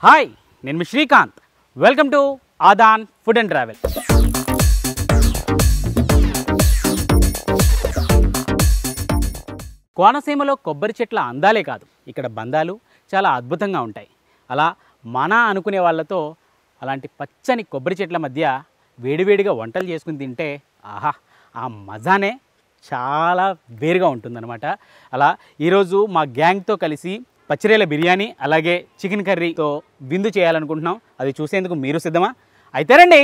Hi నేను మీ Srikanth welcome to Aadan food and travel కోనసీమలో కొబ్బరి చెట్ల అందాలే కాదు ఇక్కడ బంధాలు చాలా అద్భుతంగా ఉంటాయి అలా మన అనుకునే వాళ్ళతో అలాంటి పచ్చని కొబ్బరి చెట్ల మధ్య వేడివేడిగా వంటలు చేసుకుని తింటే ఆహా ఆ మజానే చాలా వేరుగా ఉంటుందన్నమాట అలా ఈరోజు మా గ్యాంగ్తో కలిసి పచ్చిరేల బిర్యానీ అలాగే చికెన్ కర్రీతో విందు చేయాలనుకుంటున్నాం అది చూసేందుకు మీరు సిద్ధమా అయితే రండి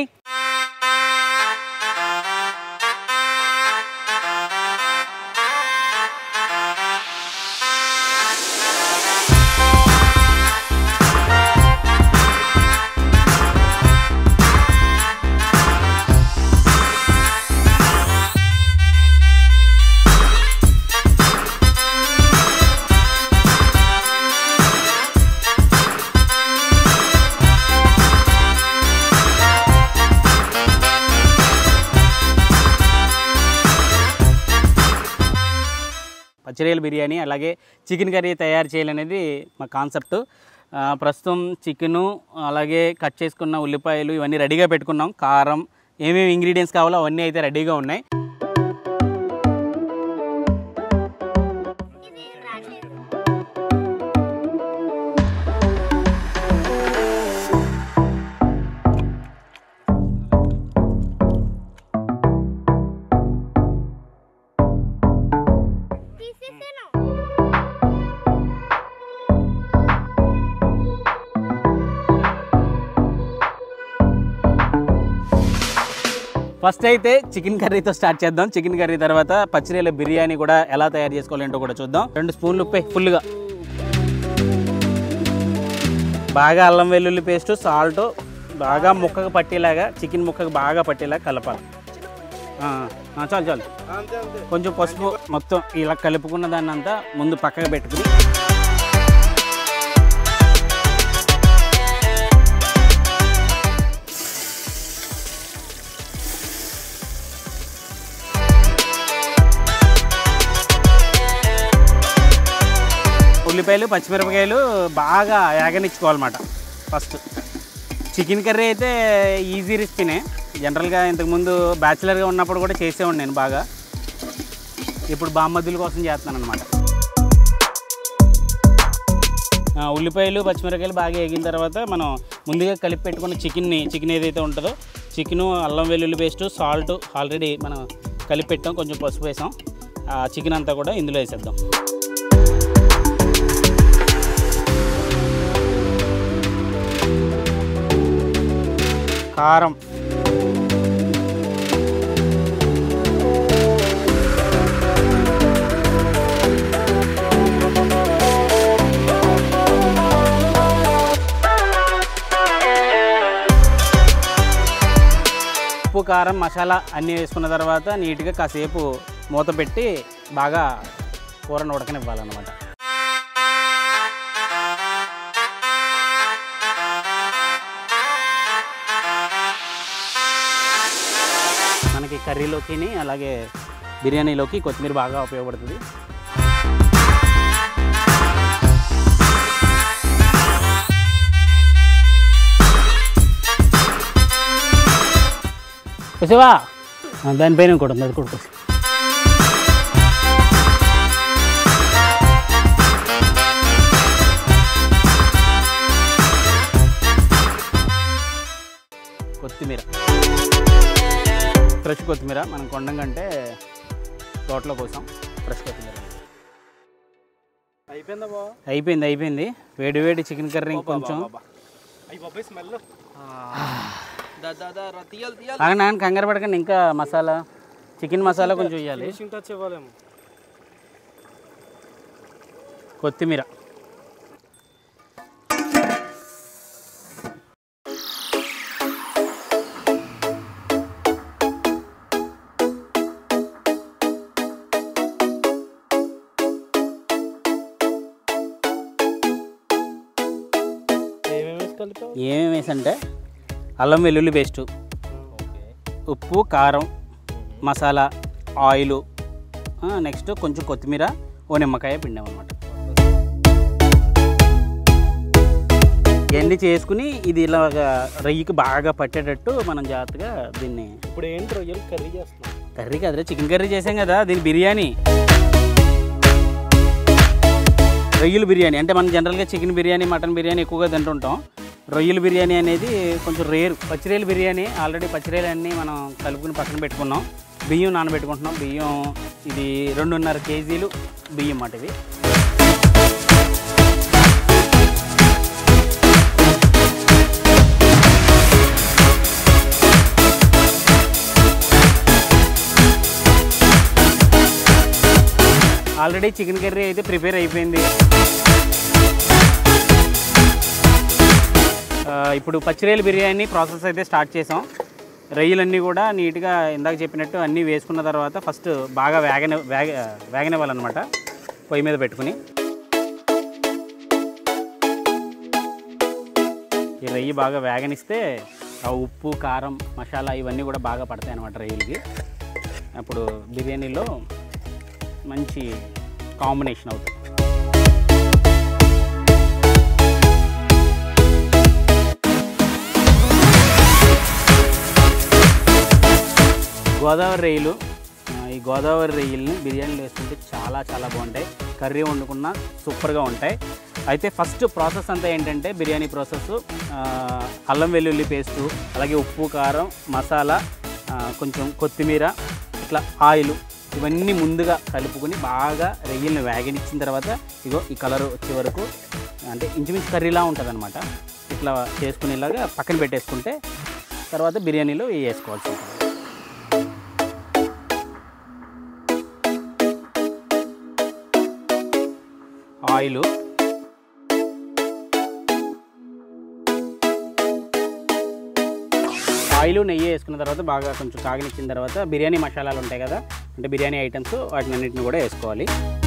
పచ్చిరేల బిర్యానీ అలాగే చికెన్ కర్రీ తయారు చేయాలనేది మా కాన్సెప్ట్ ఆ, ప్రస్తుతం చికెను అలాగే కట్ చేసుకున్న ఉల్లిపాయలు ఇవన్నీ రెడీగా పెట్టుకున్నాం కారం ఏమేమి ఇంగ్రీడియంట్స్ కావాలో అవన్నీ అయితే రెడీగా ఉన్నాయి తీసేసాను ఫస్ట్ అయితే చికెన్ కర్రీతో స్టార్ట్ చేద్దాం చికెన్ కర్రీ తర్వాత పచ్చిరేల బిర్యానీ కూడా ఎలా తయారు చేసుకోవాలంటో కూడా చూద్దాం రెండు స్పూన్లు ఉప్పే ఫుల్గా బాగా అల్లం వెల్లుల్లి పేస్ట్ సాల్ట్ బాగా ముక్కకు పట్టేలాగా చికెన్ ముక్కకు బాగా పట్టేలాగా కలపాలి ఆ, ఆ, చాలు చాలు కొంచెం పసుపు మొత్తం ఇలా కలుపుకున్న దాన్ని అంతా ముందు పక్కకు పెట్టుకుని ఉల్లిపాయలు పచ్చిమిరపకాయలు బాగా యాగనిచ్చుకోవాలన్నమాట ఫస్ట్ చికెన్ కర్రీ అయితే ఈజీ రెసిపీనే జనరల్గా ఇంతకుముందు బ్యాచిలర్గా ఉన్నప్పుడు కూడా చేసేవాడిని నేను బాగా ఇప్పుడు బామ్మద్దుల కోసం చేస్తున్నాను అనమాట ఉల్లిపాయలు పచ్చిమిరపకాయలు బాగా వేగిన తర్వాత మనం ముందుగా కలిపి పెట్టుకున్న చికెన్ని చికెన్ ఏదైతే ఉంటుందో చికెను అల్లం వెల్లుల్లి పేస్ట్ సాల్ట్ ఆల్రెడీ మనం కలిపి పెట్టాం కొంచెం పసుపు వేసాం ఆ చికెన్ అంతా కూడా ఇందులో వేసేద్దాం కారం ఉప్పు కారం మసాలా అన్నీ వేసుకున్న తర్వాత నీట్గా కాసేపు మూత పెట్టి బాగా కూరను ఉడకనివ్వాలన్నమాట మనకి కర్రీలోకి అలాగే బిర్యానీలోకి కొత్తిమీర బాగా ఉపయోగపడుతుంది వచ్చావా దానిపైన కూడా ఉంది అది కూడా కోసి. కొత్తిమీర ఫ్రెష్ కొత్తిమీర మనం కొండం కంటే తోటలో కోసం ఫ్రెష్ కొత్తిమీర అయిపోయిందా బావ అయిపోయింది అయిపోయింది వేడి వేడి చికెన్ కర్రీ కొంచెం అయ్యి బాబాయ్ స్మెల్ దాదా తీయాలి తీయాలి ఆగండి ఆగండి కంగారు పడకండి ఇంకా మసాలా చికెన్ మసాలా కొంచెం వేయాలి ఫినిషింగ్ టచ్ ఇవ్వాలేమో కొత్తిమీర ఏమేమి వేసి కలిపావు ఏమేమి వేసంటే అల్లం వెల్లుల్లి పేస్టు ఉప్పు కారం మసాలా ఆయిలు నెక్స్ట్ కొంచెం కొత్తిమీర ఓ నిమ్మకాయ పిండాం అనమాట ఇవన్నీ చేసుకుని ఇది ఇలాగ రొయ్యకి బాగా పట్టేటట్టు మనం జాగ్రత్తగా దీన్ని ఇప్పుడు ఏంటి రొయ్యలు కర్రీ చేస్తున్నాం కర్రీ కదరా చికెన్ కర్రీ చేసాం కదా దీని బిర్యానీ రొయ్యల బిర్యానీ అంటే మనం జనరల్గా చికెన్ బిర్యానీ మటన్ బిర్యానీ ఎక్కువగా తింటుంటాం రొయ్యల బిర్యానీ అనేది కొంచెం రేరు పచ్చిరేలు బిర్యానీ ఆల్రెడీ పచ్చిరేలు అన్నీ మనం కలుపుకుని పక్కన పెట్టుకున్నాం బియ్యం నానబెట్టుకుంటున్నాం బియ్యం ఇది రెండున్నర కేజీలు బియ్యం మాట ఇది ఆల్రెడీ చికెన్ కర్రీ అయితే ప్రిపేర్ అయిపోయింది ఆ, ఇప్పుడు పచ్చిరేలు బిర్యానీ ప్రాసెస్ అయితే స్టార్ట్ చేసాం రొయ్యలన్నీ కూడా నీట్గా ఇందాక చెప్పినట్టు అన్నీ వేసుకున్న తర్వాత ఫస్ట్ బాగా వేగన వేగ వేగనివ్వాలన్నమాట పొయ్యి మీద పెట్టుకుని ఈ రొయ్యి బాగా వేగనిస్తే ఆ ఉప్పు కారం మసాలా ఇవన్నీ కూడా బాగా పడతాయి అన్నమాట రొయ్యలకి అప్పుడు బిర్యానీలో మంచి కాంబినేషన్ అవుతుంది గోదావరి రొయ్యలు ఆ, ఈ గోదావరి రొయ్యల్ని బిర్యానీలో వేసుకుంటే చాలా చాలా బాగుంటాయి కర్రీ వండుకున్నా సూపర్గా ఉంటాయి అయితే ఫస్ట్ ప్రాసెస్ అంతా ఏంటంటే బిర్యానీ ప్రాసెస్ ఆ, అల్లం వెల్లుల్లి పేస్టు అలాగే ఉప్పు కారం మసాలా ఆ, కొంచెం కొత్తిమీర ఇట్లా ఆయిల్ ఇవన్నీ ముందుగా కలుపుకొని బాగా రొయ్యల్ని వేగనిచ్చిన తర్వాత ఇగో ఈ కలర్ వచ్చే వరకు అంటే ఇంచుమించు కర్రీలా ఉంటుంది అనమాట ఇట్లా చేసుకునేలాగా పక్కన పెట్టేసుకుంటే తర్వాత బిర్యానీలో వేసుకోవాల్సి ఉంటుంది ఆయిల్ ఆయిల్ నెయ్యి వేసుకున్న తర్వాత బాగా కొంచెం కాగనిచ్చిన తర్వాత బిర్యానీ మసాలాలు ఉంటాయి కదా అంటే బిర్యానీ ఐటమ్స్ వాటిని అన్నింటిని కూడా వేసుకోవాలి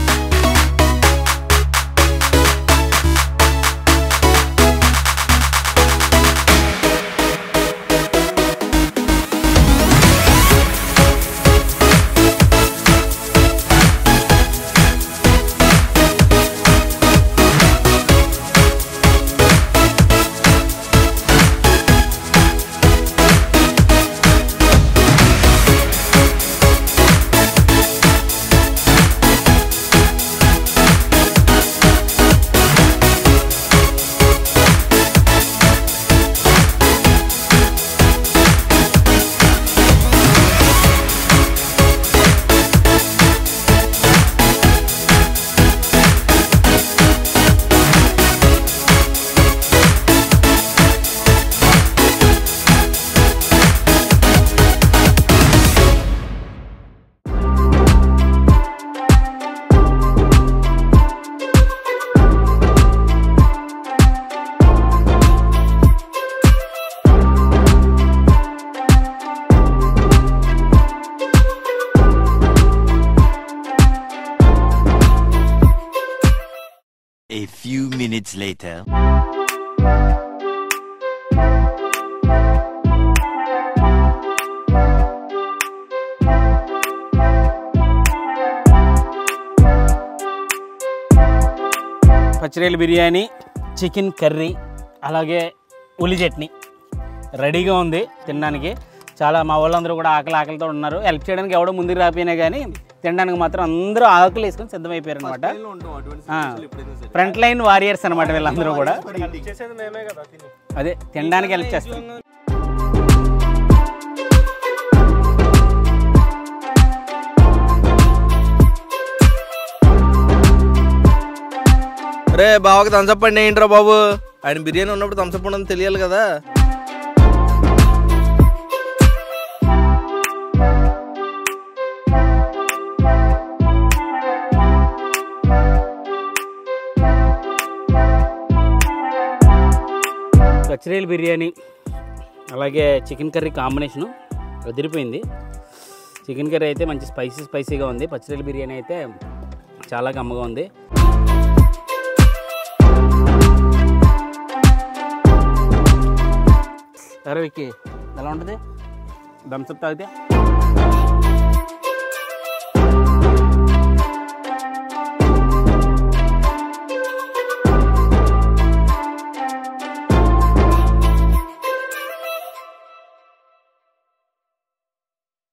A few minutes later. పచ్చిరేలు బిర్యానీ చికెన్ కర్రీ అలాగే ఉల్లి చట్నీ రెడీగా ఉంది తినడానికి చాలా మా వాళ్ళందరూ కూడా ఆకలి ఆకలితో ఉన్నారు హెల్ప్ చేయడానికి ఎవడో ముందుకు రాపోయినా కానీ తినడానికి మాత్రం అందరూ ఆకలి వేసుకొని సిద్ధమైపోయారు అనమాట ఫ్రంట్ లైన్ వారియర్స్ అనమాట వీళ్ళందరూ కూడా చేసేది మేమే కదా తిని అదే తినడానికి హెల్ప్ చేస్తాం రే బావకి థమ్స్అప్ అండి ఏంట్రా బాబు ఆయన బిర్యానీ ఉన్నప్పుడు థమ్స్అప్ ఉండని తెలియాలి కదా పచ్చిరేలు బిర్యానీ అలాగే చికెన్ కర్రీ కాంబినేషను అదిరిపోయింది చికెన్ కర్రీ అయితే మంచి స్పైసీ స్పైసీగా ఉంది పచ్చిరేలు బిర్యానీ అయితే చాలా కమ్మగా ఉంది సరే విక్కీ ఎలా ఉంటుంది థమ్స్అప్ తాగితే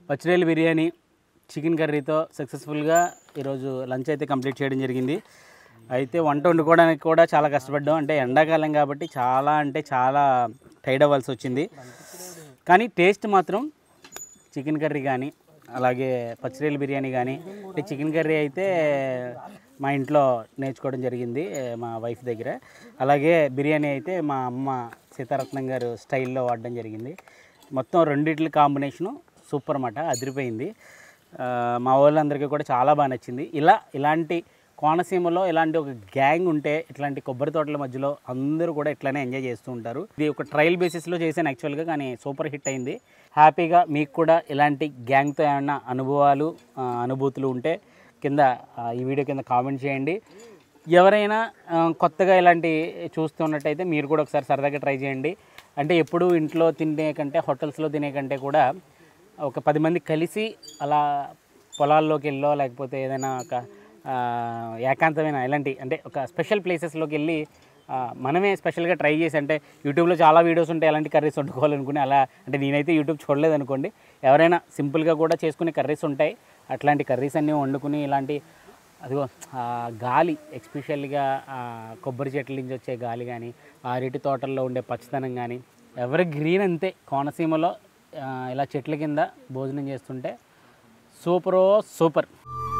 పచ్చిరేలు బిర్యానీ చికెన్ కర్రీతో సక్సెస్ఫుల్గా ఈరోజు లంచ్ అయితే కంప్లీట్ చేయడం జరిగింది అయితే వంట వండుకోవడానికి కూడా చాలా కష్టపడ్డాం అంటే ఎండాకాలం కాబట్టి చాలా అంటే చాలా టైడ్ అవ్వాల్సి వచ్చింది కానీ టేస్ట్ మాత్రం చికెన్ కర్రీ కానీ అలాగే పచ్చిరేలు బిర్యానీ కానీ అంటే చికెన్ కర్రీ అయితే మా ఇంట్లో నేర్చుకోవడం జరిగింది ఏ, మా వైఫ్ దగ్గర అలాగే బిర్యానీ అయితే మా అమ్మ సీతారత్నం గారు స్టైల్లో వాడడం జరిగింది మొత్తం రెండిట్ల కాంబినేషను సూపర్ అన్నమాట అదిరిపోయింది ఆ, మా వాళ్ళందరికీ కూడా చాలా బాగా నచ్చింది ఇలా ఇలాంటి కోనసీమలో ఇలాంటి ఒక గ్యాంగ్ ఉంటే ఇట్లాంటి కొబ్బరి తోటల మధ్యలో అందరూ కూడా ఇట్లానే ఎంజాయ్ చేస్తూ ఉంటారు ఇది ఒక ట్రయల్ బేసిస్లో చేశాను యాక్చువల్గా కానీ సూపర్ హిట్ అయింది హ్యాపీగా మీకు కూడా ఇలాంటి గ్యాంగ్తో ఏమైనా అనుభవాలు ఆ, అనుభూతులు ఉంటే కింద ఆ, ఈ వీడియో కింద కామెంట్ చేయండి ఎవరైనా ఆ, కొత్తగా ఇలాంటి చూస్తున్నట్టయితే మీరు కూడా ఒకసారి సరదాగా ట్రై చేయండి అంటే ఎప్పుడు ఇంట్లో తినే కంటే హోటల్స్లో తినే కంటే కూడా ఒక పది మంది కలిసి అలా పొలాల్లోకి వెళ్ళో లేకపోతే ఏదైనా ఒక ఆ, ఏకాంతమైన ఇలాంటి అంటే ఒక స్పెషల్ ప్లేసెస్లోకి వెళ్ళి ఆ, మనమే స్పెషల్గా ట్రై చేసి అంటే యూట్యూబ్లో చాలా వీడియోస్ ఉంటాయి అలాంటి కర్రీస్ వండుకోవాలనుకుని అలా అంటే నేనైతే యూట్యూబ్ చూడలేదు అనుకోండి ఎవరైనా సింపుల్గా కూడా చేసుకునే కర్రీస్ ఉంటాయి అట్లాంటి కర్రీస్ అన్నీ వండుకుని ఇలాంటి అదిగో ఆ గాలి ఎక్స్పెషల్గా కొబ్బరి చెట్ల నుంచి వచ్చే గాలి కానీ ఆ అరటి తోటల్లో ఉండే పచ్చదనం కానీ ఎవరి గ్రీన్ అంతే కోనసీమలో ఆ, ఇలా చెట్ల కింద భోజనం చేస్తుంటే సూపరో సూపర్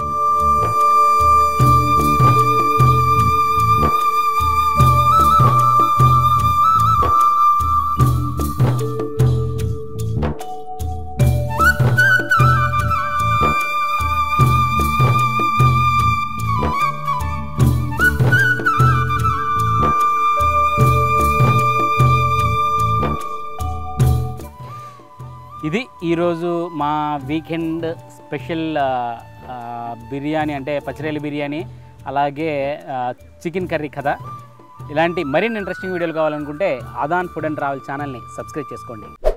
ఇది ఈరోజు మా వీకెండ్ స్పెషల్ ఆ, ఆ, బిర్యానీ అంటే పచ్చిరేలు బిర్యానీ అలాగే ఆ, చికెన్ కర్రీ కథ ఇలాంటి మరిన్ని ఇంట్రెస్టింగ్ వీడియోలు కావాలనుకుంటే ఆదాన్ ఫుడ్ అండ్ ట్రావెల్ ఛానల్ని సబ్స్క్రైబ్ చేసుకోండి